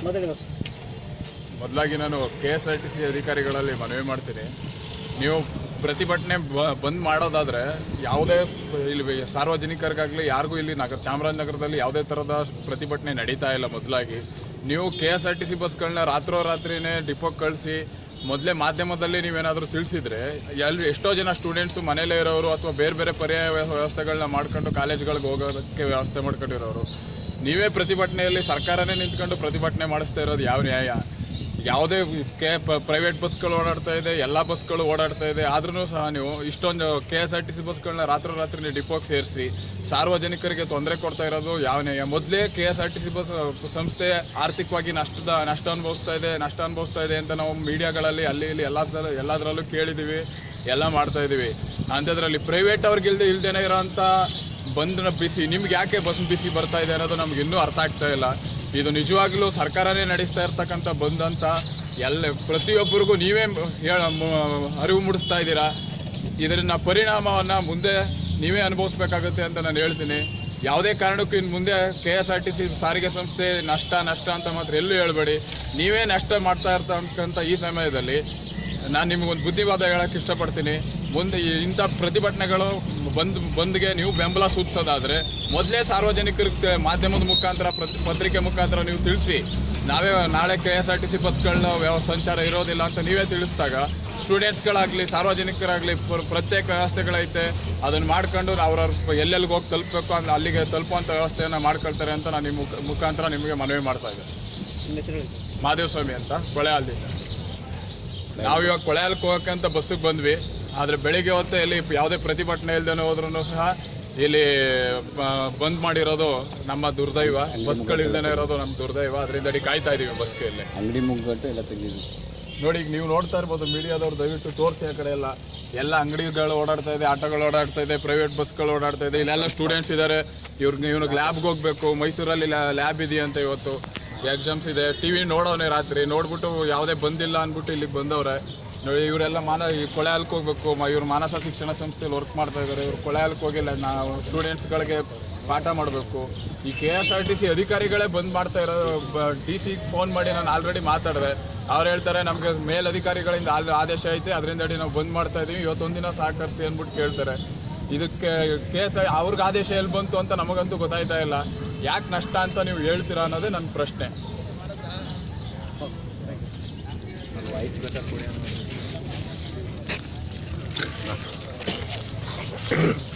ಮೊದಲು ಮೊದಲಾಗಿ ನಾನು K S R T C ಅಧಿಕಾರಿಗಳಲ್ಲಿ ಮನವಿ ಮಾಡ್ತೀನಿ ನೀವು ಪ್ರತಿಭಟನೆ ಬ- ಬಂದ್ ಮಾಡೋದಾದ್ರೆ ಯಾವುದೇ ಇಲ್ಲಿ ಸಾರ್ವಜನಿಕರಿಗಾಗಲಿ ಯಾರಿಗೂ ಇಲ್ಲಿ ನಗರ ಚಾಮರಾಜನಗರದಲ್ಲಿ ಯಾವುದೇ ಥರದ ಪ್ರತಿಭಟನೆ ನಡೀತಾ ಇಲ್ಲ ಮೊದಲಾಗಿ ನೀವು K S R T C ಬಸ್ಗಳನ್ನ ರಾತ್ರೋರಾತ್ರಿನೇ ಡಿಪೋಗೆ ಕಳಿಸಿ ಮೊದಲೇ ಮಾಧ್ಯಮದಲ್ಲಿ ನೀವೇನಾದರೂ ತಿಳಿಸಿದ್ರೆ ಎಲ್ಲಿ ಎಷ್ಟೋ ಜನ ಸ್ಟೂಡೆಂಟ್ಸು ಮನೇಲೇ ಇರೋರು ಅಥವಾ ಬೇರೆ ಬೇರೆ ಪರ್ಯಾಯ ವ್ಯವಸ್ಥೆಗಳನ್ನ ಮಾಡ್ಕೊಂಡು ಕಾಲೇಜ್ಗಳಿಗೆ ಹೋಗೋದಕ್ಕೆ ವ್ಯವಸ್ಥೆ ಮಾಡ್ಕೊಂಡಿರೋರು ನೀವೇ ಪ್ರತಿಭಟನೆಯಲ್ಲಿ ಸರ್ಕಾರನೇ ನಿಂತ್ಕೊಂಡು ಪ್ರತಿಭಟನೆ ಮಾಡಿಸ್ತಾ ಇರೋದು ಯಾವ ನ್ಯಾಯ ಯಾವುದೇ ಕೆ ಪ್ರೈವೇಟ್ ಬಸ್ಗಳು ಓಡಾಡ್ತಾ ಇದೆ ಎಲ್ಲ ಬಸ್ಗಳು ಓಡಾಡ್ತಾ ಇದೆ ಆದ್ರೂ ಸಹ ನೀವು ಇಷ್ಟೊಂದು K S R T C ಬಸ್ಗಳನ್ನ ರಾತ್ರೋರಾತ್ರಿ ಡಿಪೋಗೆ ಸೇರಿಸಿ ಸಾರ್ವಜನಿಕರಿಗೆ ತೊಂದರೆ ಕೊಡ್ತಾ ಇರೋದು ಯಾವ ನ್ಯಾಯ ಮೊದಲೇ K S R T C bus ಸಂಸ್ಥೆ ಆರ್ಥಿಕವಾಗಿ ನಷ್ಟದ ನಷ್ಟ ಅನುಭವಿಸ್ತಾ ಇದೆ ನಷ್ಟ ಅನುಭವಿಸ್ತಾ ಇದೆ ಅಂತ ನಾವು ಮೀಡಿಯಾಗಳಲ್ಲಿ ಅಲ್ಲಿ ಇಲ್ಲಿ ಎಲ್ಲ ಎಲ್ಲದರಲ್ಲೂ ಕೇಳಿದ್ದೀವಿ ಎಲ್ಲ ಮಾಡ್ತಾ ಇದೀವಿ ಅಂಥದ್ರಲ್ಲಿ ಪ್ರೈವೇಟ್ ಅವ್ರಿಗೆ ಇಲ್ದೆ ಇಲ್ದೇನೆ ಇರೋಂಥ ಬಂದ್ನ ಬಿಸಿ ನಿಮ್ಗೆ ಯಾಕೆ ಬಸ್ ಬಿಸಿ ಬರ್ತಾ ಇದೆ ಅನ್ನೋದು ನಮ್ಗೆ ಇನ್ನೂ ಅರ್ಥ ಆಗ್ತಾ ಇಲ್ಲ ಇದು ನಿಜವಾಗ್ಲೂ ಸರ್ಕಾರನೇ ನಡೆಸ್ತಾ ಇರ್ತಕ್ಕಂಥ ಬಂದ್ ಅಂತ ಎಲ್ಲ ಪ್ರತಿಯೊಬ್ಬರಿಗೂ ನೀವೇ ಹೇಳ ಮ- ಅರಿವು ಮೂಡಿಸ್ತಾ ಇದ್ದೀರಾ ಇದನ್ನ ಪರಿಣಾಮವನ್ನ ಮುಂದೆ ನೀವೇ ಅನುಭವಿಸ್ಬೇಕಾಗುತ್ತೆ ಅಂತ ನಾನು ಹೇಳ್ತೀನಿ ಯಾವುದೇ ಕಾರಣಕ್ಕೂ ಇನ್ನು ಮುಂದೆ K S R T C ಸಾರಿಗೆ ಸಂಸ್ಥೆ ನಷ್ಟ ನಷ್ಟ ಅಂತ ಮಾತ್ರ ಎಲ್ಲೂ ಹೇಳ್ಬೇಡಿ ನೀವೇ ನಷ್ಟ ಮಾಡ್ತಾ ಇರ್ತಕ್ಕಂಥ ಈ ಸಮಯದಲ್ಲಿ ನಾನು ನಿಮಗೊಂದು ಬುದ್ಧಿವಾದ ಹೇಳಕ್ಕೆ ಇಷ್ಟಪಡ್ತೀನಿ ಮುಂದೆ ಈ ಇಂಥ ಪ್ರತಿಭಟನೆಗಳು ಬಂದ್ ಬಂದ್ಗೆ ನೀವು ಬೆಂಬಲ ಸೂಚಿಸೋದಾದ್ರೆ ಮೊದಲೇ ಸಾರ್ವಜನಿಕರಿಗೆ ಮಾಧ್ಯಮದ ಮುಖಾಂತರ ಪ್ರತಿ- ಪತ್ರಿಕೆ ಮುಖಾಂತರ ನೀವು ತಿಳಿಸಿ ನಾವೇ ನಾಳೆ K S R T C ಬಸ್ಗಳನ್ನ ವ್ಯವ ಸಂಚಾರ ಇರೋದಿಲ್ಲ ಅಂತ ನೀವೇ ತಿಳಿಸಿದಾಗ ಸ್ಟೂಡೆಂಟ್ಸ್ಗಳಾಗಲಿ ಸಾರ್ವಜನಿಕರಾಗಲಿ ಪ್ರ- ಪ್ರತ್ಯೇಕ ವ್ಯವಸ್ಥೆಗಳೈತೆ ಅದನ್ನು ಮಾಡ್ಕೊಂಡು ಅವ್ರವ್ರ ಎಲ್ಲೆಲ್ಲಿಗೆ ಹೋಗಿ ತಲುಪಬೇಕು ಅಂದ್ರೆ ಅಲ್ಲಿಗೆ ತಲುಪುವಂಥ ವ್ಯವಸ್ಥೆಯನ್ನು ಮಾಡ್ಕೊಳ್ತಾರೆ ಅಂತ ನಾನು ನಿಮ್ಮ ಮುಖ- ಮುಖಾಂತರ ನಿಮಗೆ ಮನವಿ ಮಾಡ್ತಾ ಇದ್ದೆ ನಿಮ್ಮ ಹೆಸರು ಹೇಳಿ ಸರ್. ಸ್ವಾಮಿ ಅಂತ ಕೊಳೆಹಾಲ್ದಿಂದ ನಾವು ಇವಾಗ ಕೊಳೆಹಾಲ್ಗೆ ಹೋಗಕ್ಕಂತ ಬಸ್ಸಿಗೆ ಬಂದ್ವಿ ಆದ್ರೆ ಬೆಳಿಗ್ಗೆ ಹೊತ್ತೆ ಇಲ್ಲಿ ಯಾವುದೇ ಪ್ರತಿಭಟನೆ ಇಲ್ದೇನೆ ಹೋದ್ರೂ ಸಹ ಇಲ್ಲಿ ಆ, ಬಂದ್ ಮಾಡಿರೋದು ನಮ್ಮ ದುರ್ದೈವ ಬಸ್ಗಳಿಲ್ದೇನೆ ಇರೋದು ನಮ್ಮ ದುರ್ದೈವ ಅದರಿಂದ ಅಡಿ ಕಾಯ್ತಾ ಇದೀವಿ ಬಸ್ಗೆ ಇಲ್ಲಿ ಅಂಗಡಿ ಮುಗ್ಗಟ್ಟು ಎಲ್ಲ ತೆಗೆದಿದ್ವಿ ನೋಡಿ ಈಗ ನೀವು ನೋಡ್ತಾ ಇರ್ಬೋದು ಮೀಡಿಯಾದವ್ರು ದಯವಿಟ್ಟು ತೋರಿಸಿ ಆ ಕಡೆ ಎಲ್ಲ ಎಲ್ಲ ಅಂಗಡಿಗಳು ಓಡಾಡ್ತಾ ಇದೆ ಆಟೋಗಳು ಓಡಾಡ್ತಾ ಇದೆ ಪ್ರೈವೇಟ್ ಬಸ್ಗಳು ಓಡಾಡ್ತಾ ಇದೆ ಇಲ್ಲೆಲ್ಲ ಸ್ಟೂಡೆಂಟ್ಸ್ ಇದ್ದಾರೆ ಇವ್ರಿಗೆ ಇವ್ನಿಗೆ ಲ್ಯಾಬ್ಗೆ ಹೋಗ್ಬೇಕು ಮೈಸೂರಲ್ಲಿ ಲ್ಯಾಬ್ ಇದೆಯಂತೆ ಇವತ್ತು ಎಕ್ಸಾಮ್ಸ್ ಇದೆ ಟಿವಿ ನೋಡೋನೆ ರಾತ್ರಿ ನೋಡ್ಬಿಟ್ಟು ಯಾವುದೇ ಬಂದಿಲ್ಲ ಅಂದ್ಬಿಟ್ಟು ಇಲ್ಲಿಗೆ ಬಂದವ್ರೆ ನೋಡಿ ಇವರೆಲ್ಲ ಮಾನ ಈ ಕೊಳೆ ಹಾಲ್ಕ್ ಹೋಗ್ಬೇಕು ಮ- ಇವ್ರು ಮಾನಸ ಶಿಕ್ಷಣ ಸಂಸ್ಥೆಯಲ್ಲಿ ವರ್ಕ್ ಮಾಡ್ತಾ ಇದ್ದಾರೆ ಇವ್ರು ಕೊಳೆ ಹಾಲ್ಕ್ ಹೋಗಿಲ್ಲ ನಾವು ಸ್ಟೂಡೆಂಟ್ಸ್ಗಳಿಗೆ ಪಾಠ ಮಾಡಬೇಕು ಈ K S R T C ಅಧಿಕಾರಿಗಳೇ ಬಂದ್ ಮಾಡ್ತಾ ಇರೋ ಡಿ ಸಿ ಫೋನ್ ಮಾಡಿ ನಾನು ಆಲ್ರೆಡಿ ಮಾತಾಡಿದೆ ಅವ್ರು ಹೇಳ್ತಾರೆ ನಮಗೆ ಮೇಲಧಿಕಾರಿಗಳಿಂದ ಆಲ್- ಆದೇಶ ಐತೆ ಅದರಿಂದ ನಾವು ಬಂದ್ ಮಾಡ್ತಾ ಇದೀವಿ ಇವತ್ತೊಂದಿನ ಸಹಕರಿಸಿ ಅಂದ್ಬಿಟ್ಟು ಕೇಳ್ತಾರೆ ಇದಕ್ಕೆ ಕೇಸ್ ಅವ್ರಿಗೆ ಆದೇಶ ಎಲ್ಲಿ ಬಂತು ಅಂತ ನಮಗಂತೂ ಗೊತ್ತಾಯ್ತಾ ಇಲ್ಲ ಯಾಕೆ ನಷ್ಟ ಅಂತ ನೀವು ಹೇಳ್ತೀರಾ ಅನ್ನೋದೇ ನನ್ನ ಪ್ರಶ್ನೆ ವಾಯ್ಸ್ ಬೇಕಾ